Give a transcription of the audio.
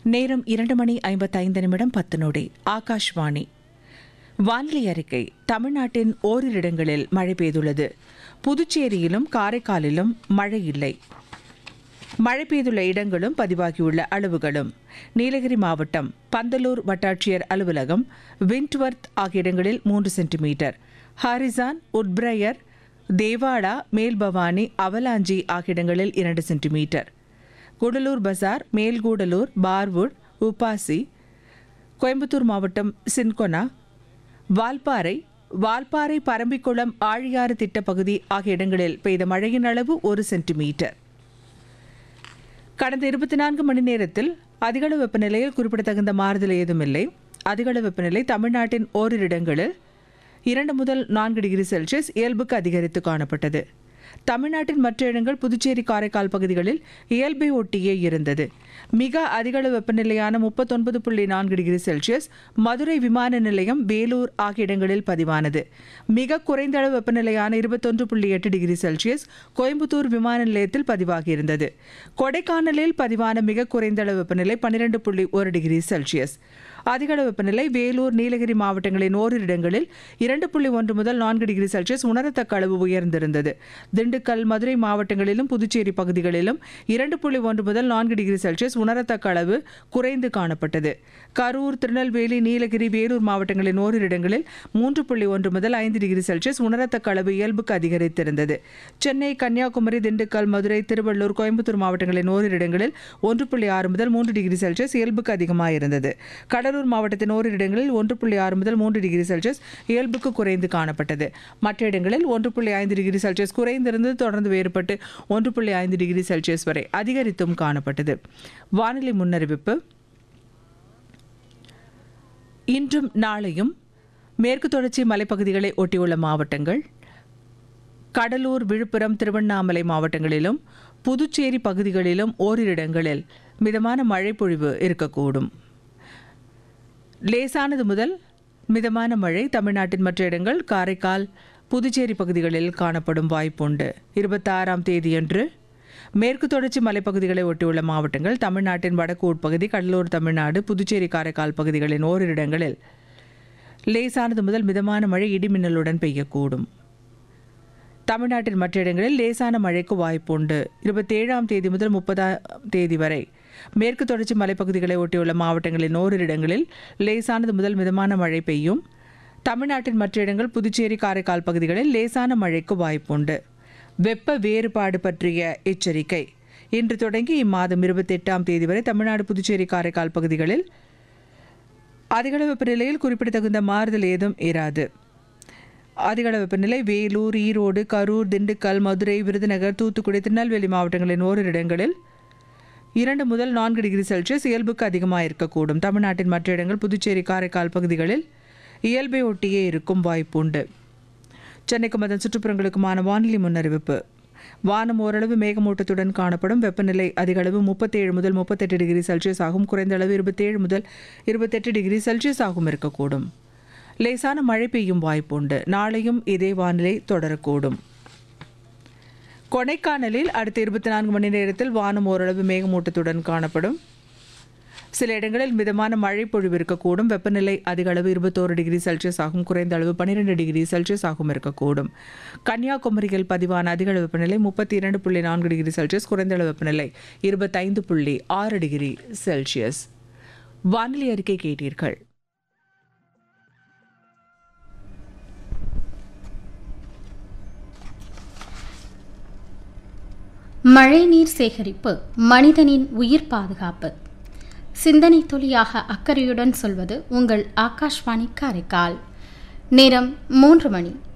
நேரம் இரண்டு மணி ஐம்பத்தைந்து நிமிடம் பத்து நொடி ஆகாஷ்வாணி வானிலை அறிக்கை தமிழ்நாட்டின் ஓரிரு இடங்களில் மழை பெய்துள்ளது புதுச்சேரியிலும் காரைக்காலிலும் மழை இல்லை மழை பெய்துள்ள இடங்களும் பதிவாகியுள்ள அளவுகளும் நீலகிரி மாவட்டம் பந்தலூர் வட்டாட்சியர் அலுவலகம் விண்ட்வர்த் ஆகிய இடங்களில் மூன்று சென்டிமீட்டர் ஹாரிசான் உட்பிரயர் தேவாடா மேல்பவானி அவலாஞ்சி ஆகிய இடங்களில் இரண்டு சென்டிமீட்டர் கூடலூர் பஜார் மேல்கூடலூர் பார்வுட் உப்பாசி கோயம்புத்தூர் மாவட்டம் சின்கொனா வால்பாறை வால்பாறை பரம்பிக்குளம் ஆழியாறு திட்டப்பகுதி ஆகிய இடங்களில் பெய்த மழையின் அளவு ஒரு சென்டிமீட்டர் கடந்த இருபத்தி நான்கு மணி நேரத்தில் அதிகளவு வெப்பநிலையில் குறிப்பிடத்தகுந்த மாறுதல் ஏதுமில்லை அதிகளவு வெப்பநிலை தமிழ்நாட்டின் ஓரிரு இடங்களில் இரண்டு முதல் நான்கு டிகிரி செல்சியஸ் இயல்புக்கு அதிகரித்து காணப்பட்டது தமிழ்நாட்டின் மற்ற இடங்கள் புதுச்சேரி காரைக்கால் பகுதிகளில் இயல்பை ஒட்டியே இருந்தது மிக அதிகளவு வெப்பநிலையான முப்பத்தொன்பது புள்ளி நான்கு டிகிரி செல்சியஸ் மதுரை விமான நிலையம் வேலூர் ஆகிய இடங்களில் பதிவானது மிக குறைந்த அளவு வெப்பநிலையான இருபத்தொன்று புள்ளி எட்டு டிகிரி செல்சியஸ் கோயம்புத்தூர் விமான நிலையத்தில் பதிவாகியிருந்தது கொடைக்கானலில் பதிவான மிக குறைந்த அளவு வெப்பநிலை பன்னிரண்டு புள்ளி ஒரு டிகிரி செல்சியஸ் அதிகளவு வெப்பநிலை வேலூர் நீலகிரி மாவட்டங்களின் ஓரிரு இடங்களில் இரண்டு புள்ளி ஒன்று முதல் நான்கு டிகிரி செல்சியஸ் உணரத்தக்க அளவு உயர்ந்திருந்தது திண்டுக்கல் மதுரை மாவட்டங்களிலும் புதுச்சேரி பகுதிகளிலும் இரண்டு புள்ளி ஒன்று முதல் நான்கு டிகிரி செல்சியஸ் உணரத்தக்க அளவு குறைந்து காணப்பட்டது கரூர் திருநெல்வேலி நீலகிரி வேலூர் மாவட்டங்களின் ஓரிரு இடங்களில் மூன்று புள்ளி ஒன்று முதல் ஐந்து டிகிரி செல்சியஸ் உணரத்தக்க அளவு இயல்புக்கு அதிகரித்திருந்தது சென்னை கன்னியாகுமரி திண்டுக்கல் மதுரை திருவள்ளூர் கோயம்புத்தூர் மாவட்டங்களின் ஓரிரு இடங்களில் ஒன்று புள்ளி ஆறு முதல் மூன்று டிகிரி செல்சியஸ் இயல்புக்கு அதிகமாக இருந்தது கடலூர் மாவட்டத்தின் ஓரிரு இடங்களில் ஒன்று புள்ளி ஆறு முதல் மூன்று டிகிரி செல்சியஸ் இயல்புக்கு குறைந்து காணப்பட்டது மற்ற இடங்களில் ஒன்று புள்ளி ஐந்து டிகிரி செல்சியஸ் குறைந்திருந்தது தொடர்ந்து வேறுபட்டு ஒன்று புள்ளி ஐந்து டிகிரி செல்சியஸ் வரை அதிகரித்தும் காணப்பட்டது வானிலை முன்னறிவிப்பு இன்றும் நாளையும் மேற்கு தொடர்ச்சி மலைப்பகுதிகளை ஒட்டியுள்ள மாவட்டங்கள் கடலூர் விழுப்புரம் திருவண்ணாமலை மாவட்டங்களிலும் புதுச்சேரி பகுதிகளிலும் ஓரிரு இடங்களில் மிதமான மழை பொழிவு இருக்கக்கூடும் லேசானது முதல் மிதமான மழை தமிழ்நாட்டின் மற்ற இடங்கள் காரைக்கால் புதுச்சேரி பகுதிகளில் காணப்படும் வாய்ப்புண்டு இருபத்தாறாம் தேதியன்று மேற்கு தொடர்ச்சி மலைப்பகுதிகளை ஒட்டியுள்ள மாவட்டங்கள் தமிழ்நாட்டின் வடக்கு உட்பகுதி கடலூர் தமிழ்நாடு புதுச்சேரி காரைக்கால் பகுதிகளின் ஓரிரு இடங்களில் லேசானது முதல் மிதமான மழை இடிமின்னலுடன் பெய்யக்கூடும் தமிழ்நாட்டின் மற்ற இடங்களில் லேசான மழைக்கு வாய்ப்புண்டு இருபத்தேழாம் தேதி முதல் முப்பதாம் தேதி வரை மேற்கு தொடர்ச்சி மலைப்பகுதிகளை ஒட்டியுள்ள மாவட்டங்களின் ஓரிரு இடங்களில் லேசானது முதல் மிதமான மழை பெய்யும் தமிழ்நாட்டின் மற்ற இடங்கள் புதுச்சேரி காரைக்கால் பகுதிகளில் லேசான மழைக்கு வாய்ப்புண்டு வெப்ப வேறுபாடு பற்றிய எச்சரிக்கை இன்று தொடங்கி இம்மாதம் இருபத்தெட்டாம் தேதி வரை தமிழ்நாடு புதுச்சேரி காரைக்கால் பகுதிகளில் அதிகளவு வெப்பநிலையில் குறிப்பிடத்தகுந்த மாறுதல் ஏதும் இராது அதிகளவு வெப்பநிலை வேலூர் ஈரோடு கரூர் திண்டுக்கல் மதுரை விருதுநகர் தூத்துக்குடி திருநெல்வேலி மாவட்டங்களின் ஓரிரு இடங்களில் இரண்டு முதல் நான்கு டிகிரி செல்சியஸ் இயல்புக்கு அதிகமாக இருக்கக்கூடும் தமிழ்நாட்டின் மற்ற இடங்கள் புதுச்சேரி காரைக்கால் பகுதிகளில் இயல்பை ஒட்டியே இருக்கும் வாய்ப்புண்டு சென்னைக்கும் அதன் சுற்றுப்புறங்களுக்குமான வானிலை முன்னறிவிப்பு வானம் ஓரளவு மேகமூட்டத்துடன் காணப்படும் வெப்பநிலை அதிகளவு முப்பத்தேழு முதல் முப்பத்தெட்டு டிகிரி செல்சியஸ் ஆகும் குறைந்த அளவு இருபத்தேழு முதல் இருபத்தெட்டு டிகிரி செல்சியஸ் ஆகும் இருக்கக்கூடும் லேசான மழை பெய்யும் வாய்ப்புண்டு நாளையும் இதே வானிலை தொடரக்கூடும் கொடைக்கானலில் அடுத்த இருபத்தி நான்கு மணி நேரத்தில் வானம் ஓரளவு மேகமூட்டத்துடன் காணப்படும் சில இடங்களில் மிதமான மழை பொழிவு இருக்கக்கூடும் வெப்பநிலை அதிக அளவு இருபத்தோரு டிகிரி செல்சியஸ் ஆகும் குறைந்த அளவு பன்னிரெண்டு டிகிரி செல்சியஸ் ஆகும் இருக்கக்கூடும் கன்னியாகுமரியில் பதிவான அதிக அளவு வெப்பநிலை முப்பத்தி இரண்டு புள்ளி நான்கு டிகிரி செல்சியஸ் குறைந்த அளவு வெப்பநிலை இருபத்தைந்து புள்ளி ஆறு டிகிரி செல்சியஸ் வானிலை அறிக்கை கேட்டீர்கள் மழைநீர் சேகரிப்பு மனிதனின் உயிர் பாதுகாப்பு சிந்தனை துளியாக அக்கறையுடன் சொல்வது உங்கள் ஆகாஷ்வாணி காரைக்கால் நேரம் மூன்று மணி